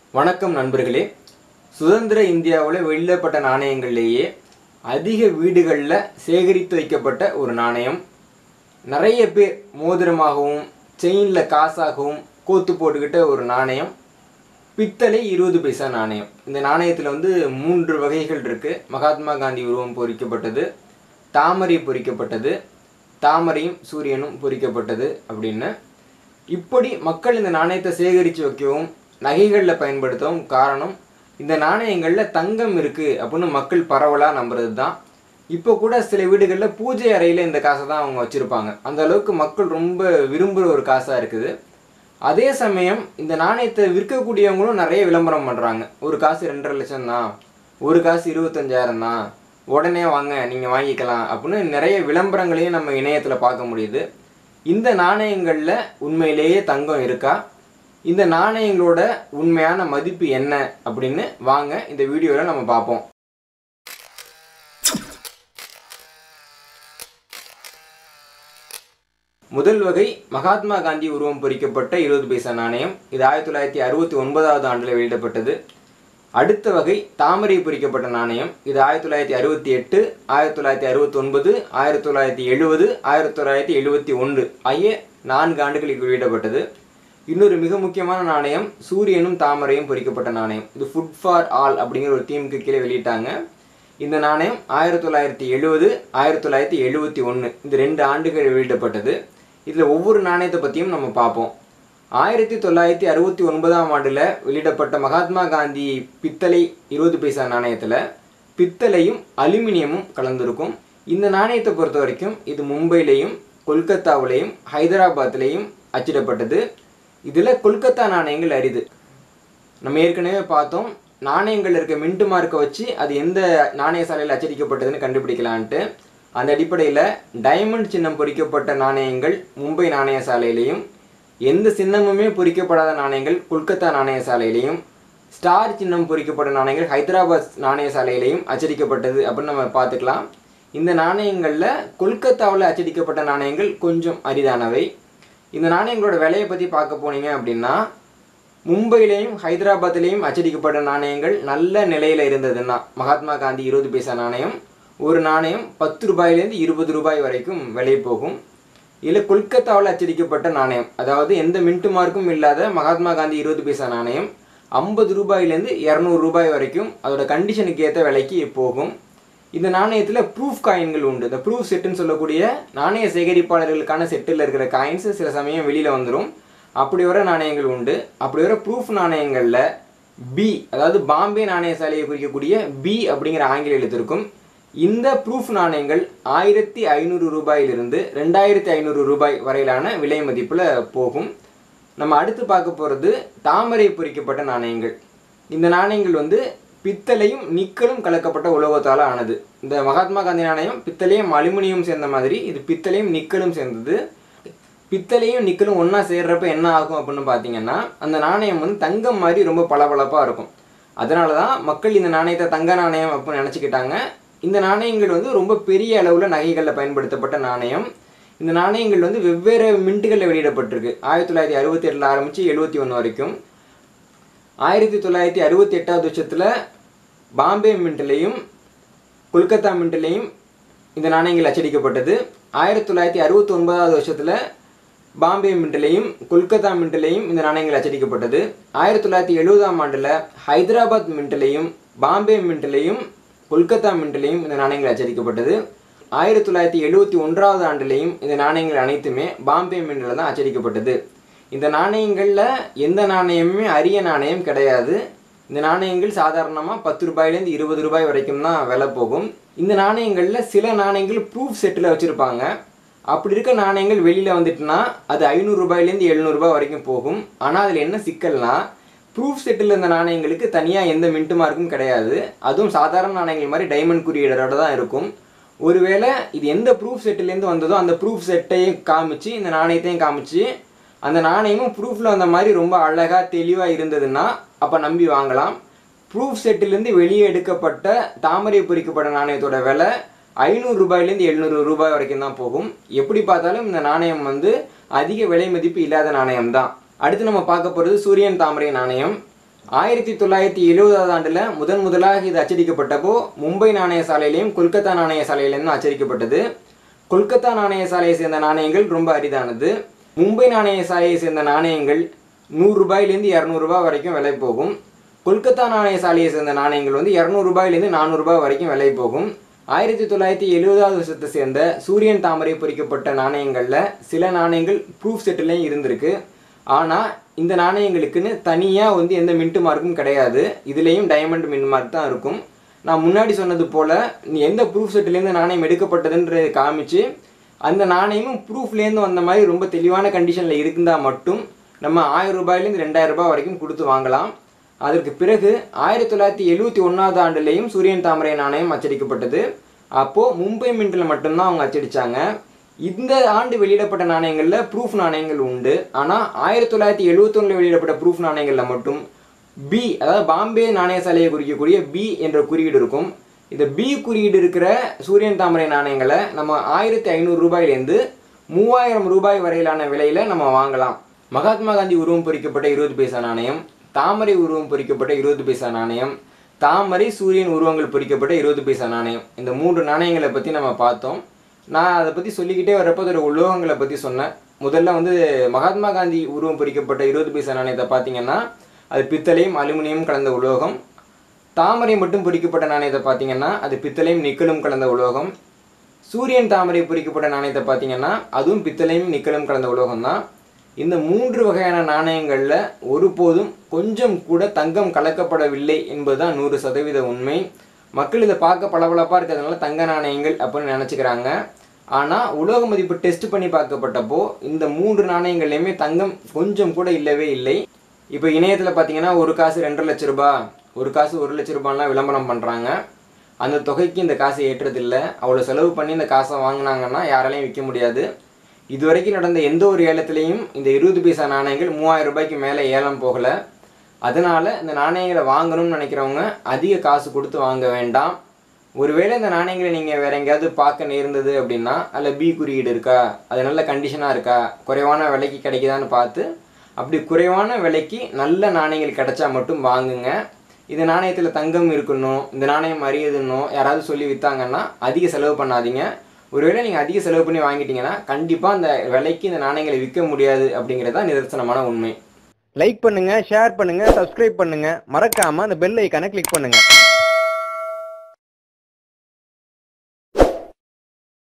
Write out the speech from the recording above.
வணக்கம் நண்பர்களே சுதந்திர இந்தியாவில் வெளியிடப்பட்ட நாணயங்கள்லேயே அதிக வீடுகளில் சேகரித்து வைக்கப்பட்ட ஒரு நாணயம் நிறைய பேர் மோதிரமாகவும் செயினில் காசாகவும் கோத்து போட்டுக்கிட்ட ஒரு நாணயம் பித்தளை இருபது பைசா நாணயம் இந்த நாணயத்தில் வந்து மூன்று வகைகள் இருக்குது மகாத்மா காந்தி உருவம் பொறிக்கப்பட்டது தாமரை பொறிக்கப்பட்டது தாமரையும் சூரியனும் பொறிக்கப்பட்டது அப்படின்னு இப்படி மக்கள் இந்த நாணயத்தை சேகரித்து வைக்கவும் நகைகளில் பயன்படுத்தவும் காரணம் இந்த நாணயங்களில் தங்கம் இருக்குது அப்படின்னு மக்கள் பரவலாக நம்புறது தான் இப்போ கூட சில வீடுகளில் பூஜை அறையில் இந்த காசை தான் அவங்க வச்சுருப்பாங்க அந்த அளவுக்கு மக்கள் ரொம்ப விரும்புகிற ஒரு காசாக இருக்குது அதே சமயம் இந்த நாணயத்தை விற்கக்கூடியவங்களும் நிறைய விளம்பரம் பண்ணுறாங்க ஒரு காசு ரெண்டரை லட்சம் தான் ஒரு காசு இருபத்தஞ்சாயிரம் தான் உடனே வாங்க நீங்கள் வாங்கிக்கலாம் அப்படின்னு நிறைய விளம்பரங்களையும் நம்ம இணையத்தில் பார்க்க முடியுது இந்த நாணயங்களில் உண்மையிலேயே தங்கம் இருக்கா இந்த நாணயங்களோட உண்மையான மதிப்பு என்ன அப்படின்னு வாங்க இந்த வீடியோவில் நம்ம பார்ப்போம் முதல் வகை மகாத்மா காந்தி உருவம் பொறிக்கப்பட்ட இருபது பைசா நாணயம் இது ஆயிரத்தி தொள்ளாயிரத்தி அறுபத்தி ஒன்பதாவது ஆண்டில் வெளியிடப்பட்டது அடுத்த வகை தாமரை பொறிக்கப்பட்ட நாணயம் இது ஆயிரத்தி தொள்ளாயிரத்தி அறுபத்தி எட்டு ஆயிரத்தி தொள்ளாயிரத்தி அறுபத்தி ஒன்பது ஆயிரத்தி தொள்ளாயிரத்தி எழுபது ஆயிரத்தி தொள்ளாயிரத்தி எழுபத்தி ஒன்று ஆகிய நான்கு ஆண்டுகளுக்கு வெளியிடப்பட்டது இன்னொரு மிக முக்கியமான நாணயம் சூரியனும் தாமரையும் பொறிக்கப்பட்ட நாணயம் இது ஃபுட் ஃபார் ஆல் அப்படிங்கிற ஒரு தீமுக்கு கீழே வெளியிட்டாங்க இந்த நாணயம் ஆயிரத்தி தொள்ளாயிரத்தி எழுபது ஆயிரத்தி தொள்ளாயிரத்தி எழுபத்தி ஒன்று இந்த ரெண்டு ஆண்டுகள் வெளியிடப்பட்டது இதில் ஒவ்வொரு நாணயத்தை பற்றியும் நம்ம பார்ப்போம் ஆயிரத்தி தொள்ளாயிரத்தி அறுபத்தி ஒன்பதாம் ஆண்டில் வெளியிடப்பட்ட மகாத்மா காந்தி பித்தளை இருபது பைசா நாணயத்தில் பித்தளையும் அலுமினியமும் கலந்திருக்கும் இந்த நாணயத்தை பொறுத்த வரைக்கும் இது மும்பையிலையும் கொல்கத்தாவிலையும் ஹைதராபாத்லேயும் அச்சிடப்பட்டது இதில் கொல்கத்தா நாணயங்கள் அரிது நம்ம ஏற்கனவே பார்த்தோம் நாணயங்கள் இருக்க மின்ட்டு மார்க்கை வச்சு அது எந்த நாணய சாலையில் அச்சடிக்கப்பட்டதுன்னு கண்டுபிடிக்கலான்ட்டு அந்த அடிப்படையில் டைமண்ட் சின்னம் பொறிக்கப்பட்ட நாணயங்கள் மும்பை நாணய சாலையிலையும் எந்த சின்னமுமே பொறிக்கப்படாத நாணயங்கள் கொல்கத்தா நாணய சாலையிலையும் ஸ்டார் சின்னம் பொறிக்கப்பட்ட நாணயங்கள் ஹைதராபாத் நாணய சாலையிலையும் அச்சடிக்கப்பட்டது அப்படின்னு நம்ம பார்த்துக்கலாம் இந்த நாணயங்களில் கொல்கத்தாவில் அச்சடிக்கப்பட்ட நாணயங்கள் கொஞ்சம் அரிதானவை இந்த நாணயங்களோட விலையை பற்றி பார்க்க போனீங்க அப்படின்னா மும்பையிலையும் ஹைதராபாத்லேயும் அச்சடிக்கப்பட்ட நாணயங்கள் நல்ல நிலையில் இருந்ததுன்னா மகாத்மா காந்தி இருபது பைசா நாணயம் ஒரு நாணயம் பத்து ரூபாயிலேருந்து இருபது ரூபாய் வரைக்கும் விலை போகும் இதில் கொல்கத்தாவில் அச்சடிக்கப்பட்ட நாணயம் அதாவது எந்த மின்ட்டு மார்க்கும் இல்லாத மகாத்மா காந்தி இருபது பைசா நாணயம் ஐம்பது ரூபாயிலேருந்து இரநூறு ரூபாய் வரைக்கும் அதோட கண்டிஷனுக்கு ஏற்ற விலைக்கு போகும் இந்த நாணயத்தில் ப்ரூஃப் காயின்கள் உண்டு இந்த ப்ரூஃப் செட்டுன்னு சொல்லக்கூடிய நாணய சேகரிப்பாளர்களுக்கான செட்டில் இருக்கிற காயின்ஸ் சில சமயம் வெளியில் வந்துடும் அப்படி வர நாணயங்கள் உண்டு அப்படி வர ப்ரூஃப் நாணயங்களில் பி அதாவது பாம்பே நாணய சாலையை குறிக்கக்கூடிய பி அப்படிங்கிற ஆங்கில எழுத்து இருக்கும் இந்த ப்ரூஃப் நாணயங்கள் ஆயிரத்தி ஐநூறு ரூபாயிலிருந்து ரெண்டாயிரத்தி ஐநூறு ரூபாய் வரையிலான விலை மதிப்பில் போகும் நம்ம அடுத்து பார்க்க போகிறது தாமரை பொறிக்கப்பட்ட நாணயங்கள் இந்த நாணயங்கள் வந்து பித்தளையும் நிக்கலும் கலக்கப்பட்ட உலோகத்தால் ஆனது இந்த மகாத்மா காந்தி நாணயம் பித்தளையும் அலுமினியம் சேர்ந்த மாதிரி இது பித்தளையும் நிக்கலும் சேர்ந்தது பித்தளையும் நிக்கலும் ஒன்றா சேர்றப்ப என்ன ஆகும் அப்படின்னு பார்த்தீங்கன்னா அந்த நாணயம் வந்து தங்கம் மாதிரி ரொம்ப பளபளப்பாக இருக்கும் அதனால தான் மக்கள் இந்த நாணயத்தை தங்க நாணயம் அப்படின்னு நினச்சிக்கிட்டாங்க இந்த நாணயங்கள் வந்து ரொம்ப பெரிய அளவில் நகைகளில் பயன்படுத்தப்பட்ட நாணயம் இந்த நாணயங்கள் வந்து வெவ்வேறு மின்ட்டுகளில் வெளியிடப்பட்டிருக்கு ஆயிரத்தி தொள்ளாயிரத்தி அறுபத்தி எட்டில் ஆரம்பித்து எழுபத்தி ஒன்று வரைக்கும் ஆயிரத்தி தொள்ளாயிரத்தி அறுபத்தி எட்டாவது வருஷத்தில் பாம்பே மின்ட்லேயும் கொல்கத்தா மின்ட்லேயும் இந்த நாணயங்கள் அச்சடிக்கப்பட்டது ஆயிரத்தி தொள்ளாயிரத்தி அறுபத்தி ஒன்பதாவது வருஷத்தில் பாம்பே மின்ட்லேயும் கொல்கத்தா மின்ட்லேயும் இந்த நாணயங்கள் அச்சடிக்கப்பட்டது ஆயிரத்தி தொள்ளாயிரத்தி எழுபதாம் ஆண்டில் ஹைதராபாத் மின்ட்லேயும் பாம்பே மின்ட்லேயும் கொல்கத்தா மின்ட்லேயும் இந்த நாணயங்கள் அச்சடிக்கப்பட்டது ஆயிரத்தி தொள்ளாயிரத்தி எழுபத்தி ஒன்றாவது ஆண்டுலேயும் இந்த நாணயங்கள் அனைத்துமே பாம்பே மின்டில் தான் அச்சடிக்கப்பட்டது இந்த நாணயங்களில் எந்த நாணயமுமே அரிய நாணயம் கிடையாது இந்த நாணயங்கள் சாதாரணமாக பத்து ரூபாயிலேருந்து இருபது ரூபாய் வரைக்கும் தான் விலை போகும் இந்த நாணயங்களில் சில நாணயங்கள் ப்ரூஃப் செட்டில் வச்சுருப்பாங்க அப்படி இருக்க நாணயங்கள் வெளியில் வந்துட்டுனா அது ஐநூறு ரூபாயிலேருந்து எழுநூறுபா வரைக்கும் போகும் ஆனால் அதில் என்ன சிக்கல்னா ப்ரூஃப் செட்டில் இருந்த நாணயங்களுக்கு தனியாக எந்த மின்ட்டு மார்க்கும் கிடையாது அதுவும் சாதாரண நாணயங்கள் மாதிரி டைமண்ட் குறியீடரோட தான் இருக்கும் ஒருவேளை இது எந்த ப்ரூஃப் செட்டிலேருந்து வந்ததோ அந்த ப்ரூஃப் செட்டையும் காமிச்சு இந்த நாணயத்தையும் காமிச்சு அந்த நாணயமும் ப்ரூஃபில் வந்த மாதிரி ரொம்ப அழகாக தெளிவாக இருந்ததுன்னா அப்போ நம்பி வாங்கலாம் ப்ரூஃப் செட்டிலேருந்து வெளியே எடுக்கப்பட்ட தாமரை பொறிக்கப்பட்ட நாணயத்தோட விலை ஐநூறு ரூபாயிலேருந்து எழுநூறு ரூபாய் வரைக்கும் தான் போகும் எப்படி பார்த்தாலும் இந்த நாணயம் வந்து அதிக விலை மதிப்பு இல்லாத நாணயம் தான் அடுத்து நம்ம பார்க்க போகிறது சூரியன் தாமரை நாணயம் ஆயிரத்தி தொள்ளாயிரத்தி எழுபதாவது ஆண்டில் முதன் முதலாக இது அச்சடிக்கப்பட்டப்போ மும்பை நாணய சாலையிலையும் கொல்கத்தா நாணய சாலையிலையும் அச்சடிக்கப்பட்டது கொல்கத்தா நாணய சாலையை சேர்ந்த நாணயங்கள் ரொம்ப அரிதானது மும்பை நாணய சாலையை சேர்ந்த நாணயங்கள் நூறு ரூபாயிலேருந்து இரநூறுபா வரைக்கும் விலை போகும் கொல்கத்தா நாணய சாலையை சேர்ந்த நாணயங்கள் வந்து இரநூறுபாயிலேருந்து நானூறுரூபா வரைக்கும் விலை போகும் ஆயிரத்தி தொள்ளாயிரத்தி எழுபதாவது வருஷத்தை சேர்ந்த சூரியன் தாமரை பொறிக்கப்பட்ட நாணயங்களில் சில நாணயங்கள் ப்ரூஃப் செட்டிலையும் இருந்திருக்கு ஆனால் இந்த நாணயங்களுக்குன்னு தனியாக வந்து எந்த மின்ட்டு மார்க்கும் கிடையாது இதுலேயும் டைமண்ட் மின் மார்க் தான் இருக்கும் நான் முன்னாடி சொன்னது போல் நீ எந்த ப்ரூஃப் செட்டிலேருந்து நாணயம் எடுக்கப்பட்டதுன்றதை காமிச்சு அந்த நாணயமும் ப்ரூஃப்லேருந்து வந்த மாதிரி ரொம்ப தெளிவான கண்டிஷனில் இருந்தால் மட்டும் நம்ம ஆயிரம் ரூபாயிலேருந்து ரெண்டாயிரம் ரூபாய் வரைக்கும் கொடுத்து வாங்கலாம் அதற்கு பிறகு ஆயிரத்தி தொள்ளாயிரத்தி எழுபத்தி ஒன்றாவது ஆண்டுலேயும் சூரியன் தாமரை நாணயம் அச்சடிக்கப்பட்டது அப்போது மும்பை மின்ட்டில் மட்டும்தான் அவங்க அச்சடித்தாங்க இந்த ஆண்டு வெளியிடப்பட்ட நாணயங்களில் ப்ரூஃப் நாணயங்கள் உண்டு ஆனால் ஆயிரத்தி தொள்ளாயிரத்தி எழுபத்தொன்னில் வெளியிடப்பட்ட ப்ரூஃப் நாணயங்களில் மட்டும் பி அதாவது பாம்பே நாணய சாலையை குறிக்கக்கூடிய பி என்ற குறியீடு இருக்கும் இந்த பி குறியீடு இருக்கிற சூரியன் தாமரை நாணயங்களை நம்ம ஆயிரத்தி ஐநூறு ரூபாயிலேருந்து மூவாயிரம் ரூபாய் வரையிலான விலையில் நம்ம வாங்கலாம் மகாத்மா காந்தி உருவம் பொறிக்கப்பட்ட இருபது பைசா நாணயம் தாமரை உருவம் பொறிக்கப்பட்ட இருபது பைசா நாணயம் தாமரை சூரியன் உருவங்கள் பொறிக்கப்பட்ட இருபது பைசா நாணயம் இந்த மூன்று நாணயங்களை பற்றி நம்ம பார்த்தோம் நான் அதை பற்றி சொல்லிக்கிட்டே வரப்போ அதோட உலோகங்களை பற்றி சொன்னேன் முதல்ல வந்து மகாத்மா காந்தி உருவம் பொறிக்கப்பட்ட இருபது பைசா நாணயத்தை பார்த்தீங்கன்னா அது பித்தளையும் அலுமினியம் கலந்த உலோகம் தாமரை மட்டும் பொறிக்கப்பட்ட நாணயத்தை பார்த்தீங்கன்னா அது பித்தளையும் நிக்கலும் கலந்த உலோகம் சூரியன் தாமரை பொறிக்கப்பட்ட நாணயத்தை பார்த்தீங்கன்னா அதுவும் பித்தளையும் நிக்கலும் கலந்த உலோகம் தான் இந்த மூன்று வகையான நாணயங்களில் ஒருபோதும் கொஞ்சம் கூட தங்கம் கலக்கப்படவில்லை என்பதுதான் நூறு சதவீத உண்மை மக்கள் இதை பார்க்க பளபளப்பாக இருக்கிறதுனால தங்க நாணயங்கள் அப்படின்னு நினச்சிக்கிறாங்க ஆனால் உலோக மதிப்பு டெஸ்ட் பண்ணி பார்க்கப்பட்டப்போ இந்த மூன்று நாணயங்கள்லையுமே தங்கம் கொஞ்சம் கூட இல்லவே இல்லை இப்போ இணையத்தில் பார்த்தீங்கன்னா ஒரு காசு ரெண்டரை லட்ச ரூபாய் ஒரு காசு ஒரு லட்ச ரூபாய்லாம் விளம்பரம் பண்ணுறாங்க அந்த தொகைக்கு இந்த காசை ஏற்றதில்ல அவ்வளோ செலவு பண்ணி இந்த காசை வாங்கினாங்கன்னா யாராலையும் விற்க முடியாது இதுவரைக்கும் நடந்த எந்த ஒரு ஏலத்திலையும் இந்த இருபது பைசா நாணயங்கள் மூவாயிரம் ரூபாய்க்கு மேலே ஏலம் போகலை அதனால் இந்த நாணயங்களை வாங்கணும்னு நினைக்கிறவங்க அதிக காசு கொடுத்து வாங்க வேண்டாம் ஒருவேளை இந்த நாணயங்களை நீங்கள் வேற எங்கேயாவது பார்க்க நேர்ந்தது அப்படின்னா அதில் பி குறியீடு இருக்கா அது நல்ல கண்டிஷனாக இருக்கா குறைவான விலைக்கு கிடைக்குதான்னு பார்த்து அப்படி குறைவான விலைக்கு நல்ல நாணயங்கள் கிடைச்சா மட்டும் வாங்குங்க இந்த நாணயத்தில் தங்கம் இருக்கணும் இந்த நாணயம் அறியதுன்னோ யாராவது சொல்லி விற்றாங்கன்னா அதிக செலவு பண்ணாதீங்க ஒருவேளை நீங்கள் அதிக செலவு பண்ணி வாங்கிட்டீங்கன்னா கண்டிப்பாக அந்த விலைக்கு இந்த நாணயங்களை விற்க முடியாது அப்படிங்கிறது தான் நிதர்சனமான உண்மை லைக் பண்ணுங்க ஷேர் பண்ணுங்க சப்ஸ்கிரைப் பண்ணுங்க மறக்காம அந்த பெல் ஐக்கானை கிளிக் பண்ணுங்க